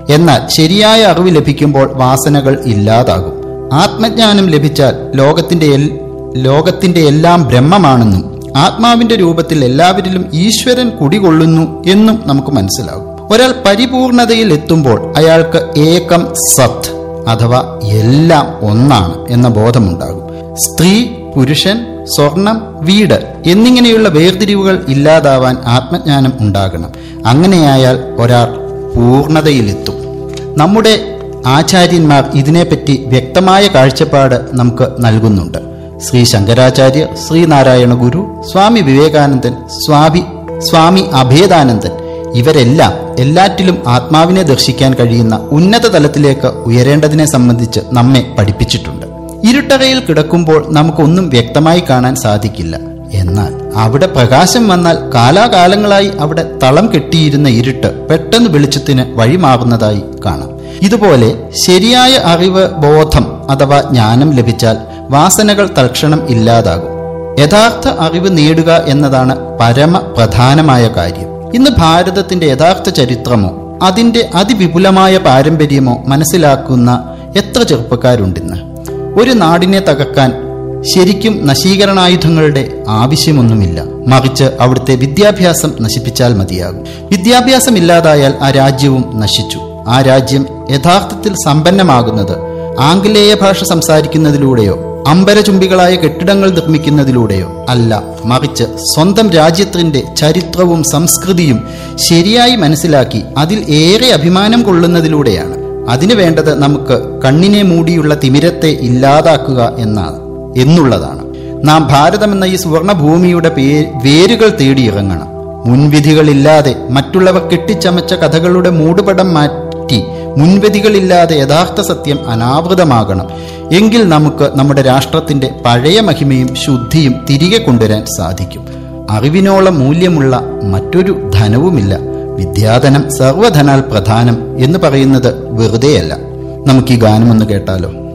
എന്നാൽ ശരിയായ അറിവ് ലഭിക്കുമ്പോൾ വാസനകൾ ഇല്ലാതാകും ആത്മജ്ഞാനം ലഭിച്ചാൽ ലോകത്തിന്റെ എൽ- ലോകത്തിന്റെ എല്ലാം ബ്രഹ്മമാണെന്നും ആത്മാവിന്റെ രൂപത്തിൽ എല്ലാവരിലും ഈശ്വരൻ കുടികൊള്ളുന്നു എന്നും നമുക്ക് മനസ്സിലാകും ഒരാൾ പരിപൂർണതയിൽ എത്തുമ്പോൾ അയാൾക്ക് ഏകം സത്ത് അഥവാ എല്ലാം ഒന്നാണ് എന്ന ബോധമുണ്ടാകും സ്ത്രീ പുരുഷൻ സ്വർണം വീട് എന്നിങ്ങനെയുള്ള വേർതിരിവുകൾ ഇല്ലാതാവാൻ ആത്മജ്ഞാനം ഉണ്ടാകണം അങ്ങനെയായാൽ ഒരാൾ പൂർണതയിലെത്തും നമ്മുടെ ആചാര്യന്മാർ ഇതിനെപ്പറ്റി വ്യക്തമായ കാഴ്ചപ്പാട് നമുക്ക് നൽകുന്നുണ്ട് ശ്രീ ശങ്കരാചാര്യർ ശ്രീനാരായണ ഗുരു സ്വാമി വിവേകാനന്ദൻ സ്വാമി സ്വാമി അഭേദാനന്ദൻ ഇവരെല്ലാം എല്ലാറ്റിലും ആത്മാവിനെ ദർശിക്കാൻ കഴിയുന്ന ഉന്നത തലത്തിലേക്ക് ഉയരേണ്ടതിനെ സംബന്ധിച്ച് നമ്മെ പഠിപ്പിച്ചിട്ടുണ്ട് ഇരുട്ടറയിൽ കിടക്കുമ്പോൾ നമുക്കൊന്നും വ്യക്തമായി കാണാൻ സാധിക്കില്ല എന്നാൽ അവിടെ പ്രകാശം വന്നാൽ കാലാകാലങ്ങളായി അവിടെ തളം കെട്ടിയിരുന്ന ഇരുട്ട് പെട്ടെന്ന് വെളിച്ചത്തിന് വഴിമാറുന്നതായി കാണാം ഇതുപോലെ ശരിയായ അറിവ് ബോധം അഥവാ ജ്ഞാനം ലഭിച്ചാൽ വാസനകൾ തൽക്ഷണം ഇല്ലാതാകും യഥാർത്ഥ അറിവ് നേടുക എന്നതാണ് പരമ പ്രധാനമായ കാര്യം ഇന്ന് ഭാരതത്തിന്റെ യഥാർത്ഥ ചരിത്രമോ അതിന്റെ അതിവിപുലമായ പാരമ്പര്യമോ മനസ്സിലാക്കുന്ന എത്ര ചെറുപ്പക്കാരുണ്ടിന്ന് ഒരു നാടിനെ തകർക്കാൻ ശരിക്കും നശീകരണായുധങ്ങളുടെ ആവശ്യമൊന്നുമില്ല മറിച്ച് അവിടുത്തെ വിദ്യാഭ്യാസം നശിപ്പിച്ചാൽ മതിയാകും വിദ്യാഭ്യാസം ഇല്ലാതായാൽ ആ രാജ്യവും നശിച്ചു ആ രാജ്യം യഥാർത്ഥത്തിൽ സമ്പന്നമാകുന്നത് ആംഗലേയ ഭാഷ സംസാരിക്കുന്നതിലൂടെയോ അമ്പരചുംബികളായ കെട്ടിടങ്ങൾ നിർമ്മിക്കുന്നതിലൂടെയോ അല്ല മറിച്ച് സ്വന്തം രാജ്യത്തിന്റെ ചരിത്രവും സംസ്കൃതിയും ശരിയായി മനസ്സിലാക്കി അതിൽ ഏറെ അഭിമാനം കൊള്ളുന്നതിലൂടെയാണ് അതിനു വേണ്ടത് നമുക്ക് കണ്ണിനെ മൂടിയുള്ള തിമിരത്തെ ഇല്ലാതാക്കുക എന്നാണ് എന്നുള്ളതാണ് നാം ഭാരതമെന്ന ഈ സുവർണ ഭൂമിയുടെ പേ വേരുകൾ തേടിയിറങ്ങണം മുൻവിധികളില്ലാതെ മറ്റുള്ളവർ കെട്ടിച്ചമച്ച കഥകളുടെ മൂടുപടം മാറ്റി മുൻവിധികളില്ലാതെ യഥാർത്ഥ സത്യം അനാവൃതമാകണം എങ്കിൽ നമുക്ക് നമ്മുടെ രാഷ്ട്രത്തിന്റെ പഴയ മഹിമയും ശുദ്ധിയും തിരികെ കൊണ്ടുവരാൻ സാധിക്കും അറിവിനോളം മൂല്യമുള്ള മറ്റൊരു ധനവുമില്ല വിദ്യാധനം സർവധനാൽ പ്രധാനം എന്ന് പറയുന്നത് വെറുതെയല്ല നമുക്ക് ഈ ഗാനമൊന്ന് കേട്ടാലോ